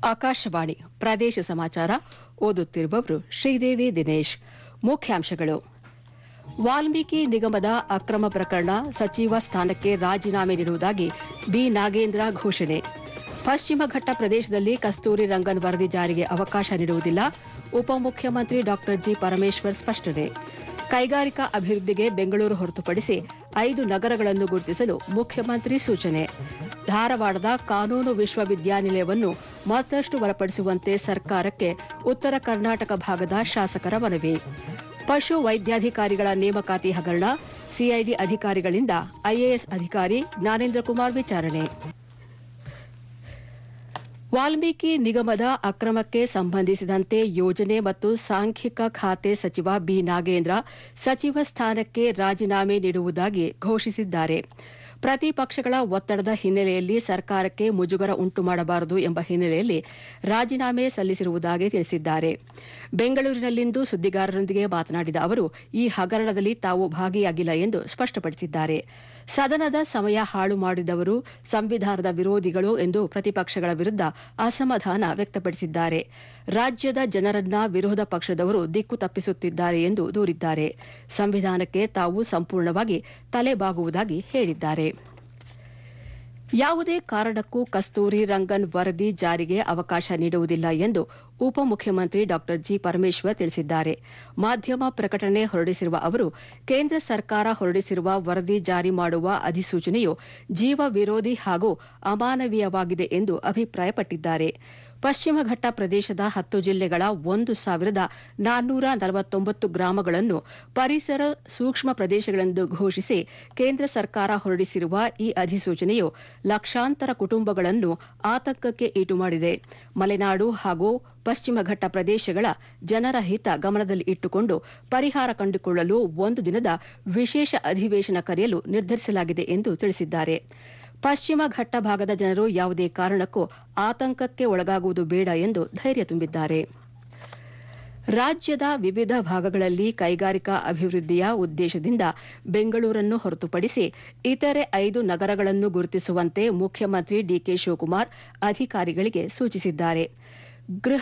ಆಕಾಶವಾಣಿ ಪ್ರದೇಶ ಸಮಾಚಾರ ಓದುತ್ತಿರುವವರು ಶ್ರೀದೇವಿ ದಿನೇಶ್ ಮುಖ್ಯಾಂಶಗಳು ವಾಲ್ಮೀಕಿ ನಿಗಮದ ಅಕ್ರಮ ಪ್ರಕರಣ ಸಚಿವ ಸ್ಥಾನಕ್ಕೆ ರಾಜೀನಾಮೆ ನೀಡುವುದಾಗಿ ಬಿ ನಾಗೇಂದ್ರ ಘೋಷಣೆ ಪಶ್ಚಿಮ ಘಟ್ಟ ಪ್ರದೇಶದಲ್ಲಿ ಕಸ್ತೂರಿ ರಂಗನ್ ವರದಿ ಜಾರಿಗೆ ಅವಕಾಶ ನೀಡುವುದಿಲ್ಲ ಉಪಮುಖ್ಯಮಂತ್ರಿ ಡಾ ಜಿ ಪರಮೇಶ್ವರ್ ಸ್ಪಷ್ಟನೆ ಕೈಗಾರಿಕಾ ಅಭಿವೃದ್ಧಿಗೆ ಬೆಂಗಳೂರು ಹೊರತುಪಡಿಸಿ ಐದು ನಗರಗಳನ್ನು ಗುರುತಿಸಲು ಮುಖ್ಯಮಂತ್ರಿ ಸೂಚನೆ ಧಾರವಾಡದ ಕಾನೂನು ವಿಶ್ವವಿದ್ಯಾನಿಲಯವನ್ನು ಮತ್ತಷ್ಟು ಬಲಪಡಿಸುವಂತೆ ಸರ್ಕಾರಕ್ಕೆ ಉತ್ತರ ಕರ್ನಾಟಕ ಭಾಗದ ಶಾಸಕರ ಮನವಿ ಪಶು ವೈದ್ಯಾಧಿಕಾರಿಗಳ ನೇಮಕಾತಿ ಹಗರಣ ಸಿಐಡಿ ಅಧಿಕಾರಿಗಳಿಂದ ಐಎಎಸ್ ಅಧಿಕಾರಿ ಜ್ಞಾನೇಂದ್ರ ಕುಮಾರ್ ವಿಚಾರಣೆ ವಾಲ್ಮೀಕಿ ನಿಗಮದ ಅಕ್ರಮಕ್ಕೆ ಸಂಬಂಧಿಸಿದಂತೆ ಯೋಜನೆ ಮತ್ತು ಸಾಂಖ್ಯಿಕ ಖಾತೆ ಸಚಿವ ಬಿ ನಾಗೇಂದ್ರ ಸಚಿವ ಸ್ಥಾನಕ್ಕೆ ರಾಜೀನಾಮೆ ನೀಡುವುದಾಗಿ ಘೋಷಿಸಿದ್ದಾರೆ ಪ್ರತಿಪಕ್ಷಗಳ ಒತ್ತಡದ ಹಿನ್ನೆಲೆಯಲ್ಲಿ ಸರ್ಕಾರಕ್ಕೆ ಮುಜುಗರ ಉಂಟು ಮಾಡಬಾರದು ಎಂಬ ಹಿನ್ನೆಲೆಯಲ್ಲಿ ರಾಜೀನಾಮೆ ಸಲ್ಲಿಸಿರುವುದಾಗಿ ತಿಳಿಸಿದ್ದಾರೆ ಬೆಂಗಳೂರಿನಲ್ಲಿಂದು ಸುದ್ದಿಗಾರರೊಂದಿಗೆ ಮಾತನಾಡಿದ ಅವರು ಈ ಹಗರಣದಲ್ಲಿ ತಾವು ಭಾಗಿಯಾಗಿಲ್ಲ ಎಂದು ಸ್ಪಷ್ಟಪಡಿಸಿದ್ದಾರೆ ಸದನದ ಸಮಯ ಹಾಳು ಮಾಡಿದವರು ಸಂವಿಧಾನದ ವಿರೋಧಿಗಳು ಎಂದು ಪ್ರತಿಪಕ್ಷಗಳ ವಿರುದ್ದ ಅಸಮಾಧಾನ ವ್ಯಕ್ತಪಡಿಸಿದ್ದಾರೆ ರಾಜ್ಯದ ಜನರನ್ನ ವಿರೋಧ ಪಕ್ಷದವರು ದಿಕ್ಕು ತಪ್ಪಿಸುತ್ತಿದ್ದಾರೆ ಎಂದು ದೂರಿದ್ದಾರೆ ಸಂವಿಧಾನಕ್ಕೆ ತಾವು ಸಂಪೂರ್ಣವಾಗಿ ತಲೆಬಾಗುವುದಾಗಿ ಹೇಳಿದ್ದಾರೆ ಯಾವುದೇ ಕಾರಣಕ್ಕೂ ಕಸ್ತೂರಿ ರಂಗನ್ ವರದಿ ಜಾರಿಗೆ ಅವಕಾಶ ನೀಡುವುದಿಲ್ಲ ಎಂದು ಉಪಮುಖ್ಯಮಂತ್ರಿ ಡಾ ಜಿ ಪರಮೇಶ್ವರ್ ತಿಳಿಸಿದ್ದಾರೆ ಮಾಧ್ಯಮ ಪ್ರಕಟಣೆ ಹೊರಡಿಸಿರುವ ಅವರು ಕೇಂದ್ರ ಸರ್ಕಾರ ಹೊರಡಿಸಿರುವ ವರದಿ ಜಾರಿ ಮಾಡುವ ಅಧಿಸೂಚನೆಯು ಜೀವ ವಿರೋಧಿ ಹಾಗೂ ಅಮಾನವೀಯವಾಗಿದೆ ಎಂದು ಅಭಿಪ್ರಾಯಪಟ್ಟಿದ್ದಾರೆ ಪಶ್ಚಿಮ ಘಟ್ಟ ಪ್ರದೇಶದ ಹತ್ತು ಜಿಲ್ಲೆಗಳ ಒಂದು ಸಾವಿರದ ನಾನ್ನೂರ ನಲವತ್ತೊಂಬತ್ತು ಗ್ರಾಮಗಳನ್ನು ಪರಿಸರ ಸೂಕ್ಷ್ಮ ಪ್ರದೇಶಗಳೆಂದು ಘೋಷಿಸಿ ಕೇಂದ್ರ ಸರ್ಕಾರ ಹೊರಡಿಸಿರುವ ಈ ಅಧಿಸೂಚನೆಯು ಲಕ್ಷಾಂತರ ಕುಟುಂಬಗಳನ್ನು ಆತಂಕಕ್ಕೆ ಈಟು ಮಾಡಿದೆ ಮಲೆನಾಡು ಹಾಗೂ ಪಶ್ಚಿಮ ಘಟ್ಟ ಪ್ರದೇಶಗಳ ಜನರ ಹಿತ ಗಮನದಲ್ಲಿ ಇಟ್ಟುಕೊಂಡು ಪರಿಹಾರ ಕಂಡುಕೊಳ್ಳಲು ಒಂದು ದಿನದ ವಿಶೇಷ ಅಧಿವೇಶನ ಕರೆಯಲು ನಿರ್ಧರಿಸಲಾಗಿದೆ ಎಂದು ತಿಳಿಸಿದ್ದಾರೆ ಪಶ್ಚಿಮ ಘಟ್ಟ ಭಾಗದ ಜನರು ಯಾವುದೇ ಕಾರಣಕ್ಕೂ ಆತಂಕಕ್ಕೆ ಒಳಗಾಗುವುದು ಬೇಡ ಎಂದು ಧೈರ್ಯ ತುಂಬಿದ್ದಾರೆ ರಾಜ್ಯದ ವಿವಿಧ ಭಾಗಗಳಲ್ಲಿ ಕೈಗಾರಿಕಾ ಅಭಿವೃದ್ಧಿಯ ಉದ್ದೇಶದಿಂದ ಬೆಂಗಳೂರನ್ನು ಹೊರತುಪಡಿಸಿ ಇತರೆ ಐದು ನಗರಗಳನ್ನು ಗುರುತಿಸುವಂತೆ ಮುಖ್ಯಮಂತ್ರಿ ಡಿಕೆ ಶಿವಕುಮಾರ್ ಅಧಿಕಾರಿಗಳಿಗೆ ಸೂಚಿಸಿದ್ದಾರೆ ಗೃಹ